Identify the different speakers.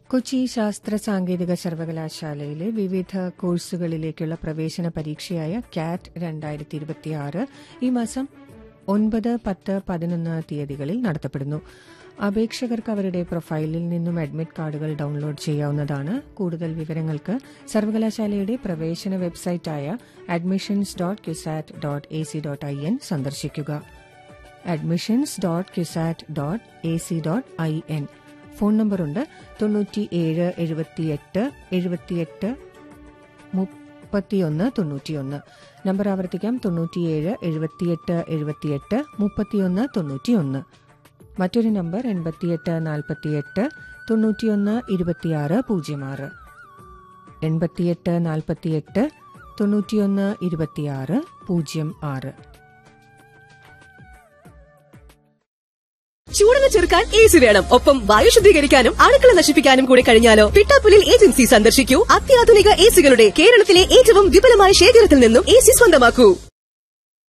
Speaker 1: കൊച്ചി ശാസ്ത്ര സാങ്കേതിക സർവകലാശാലയിലെ വിവിധ കോഴ്സുകളിലേക്കുള്ള പ്രവേശന പരീക്ഷയായ കാറ്റ് രണ്ടായിരത്തി ഇരുപത്തിയാറ് ഈ മാസം ഒൻപത് പത്ത് പതിനൊന്ന് തീയതികളിൽ നടത്തപ്പെടുന്നു അപേക്ഷകർക്ക് അവരുടെ പ്രൊഫൈലിൽ നിന്നും അഡ്മിറ്റ് കാർഡുകൾ ഡൌൺലോഡ് ചെയ്യാവുന്നതാണ് കൂടുതൽ വിവരങ്ങൾക്ക് സർവകലാശാലയുടെ പ്രവേശന വെബ്സൈറ്റായ admissions dot CUSAT dot A C dot I N സന്ദർശിക്കുക admissions dot CUSAT dot A C dot I N phone നമ്പറുണ്ട് തൊണ്ണൂറ്റിയേഴ് എഴുപത്തിയെട്ട് എഴുപത്തിയെട്ട് മുപ്പത്തിയൊന്ന് തൊണ്ണൂറ്റിയൊന്ന് നമ്പർ ആവർത്തിക്കാം തൊണ്ണൂറ്റിയേഴ് എഴുപത്തിയെട്ട് എഴുപത്തിയെട്ട് മുപ്പത്തിയൊന്ന് തൊണ്ണൂറ്റിയൊന്ന് മറ്റൊരു നമ്പർ എൺപത്തിയെട്ട് നാൽപ്പത്തിയെട്ട് തൊണ്ണൂറ്റിയൊന്ന് ഇരുപത്തിയാറ് പൂജ്യം ആറ് എൺപത്തിയെട്ട് നാൽപ്പത്തിയെട്ട് തൊണ്ണൂറ്റിയൊന്ന് ഇരുപത്തിയാറ് പൂജ്യം ആറ്
Speaker 2: ചൂടിനെ ചെറുക്കാൻ എ സി വേണം ഒപ്പം വായു ശുദ്ധീകരിക്കാനും അണുക്കളെ നശിപ്പിക്കാനും കൂടി കഴിഞ്ഞാലോ പിട്ടാപ്പുലിൽ ഏജൻസി സന്ദർശിക്കൂ അത്യാധുനിക എ സികളുടെ കേരളത്തിലെ ഏറ്റവും വിപുലമായ ശേഖരത്തിൽ നിന്നും എ സി സ്വന്തമാക്കൂ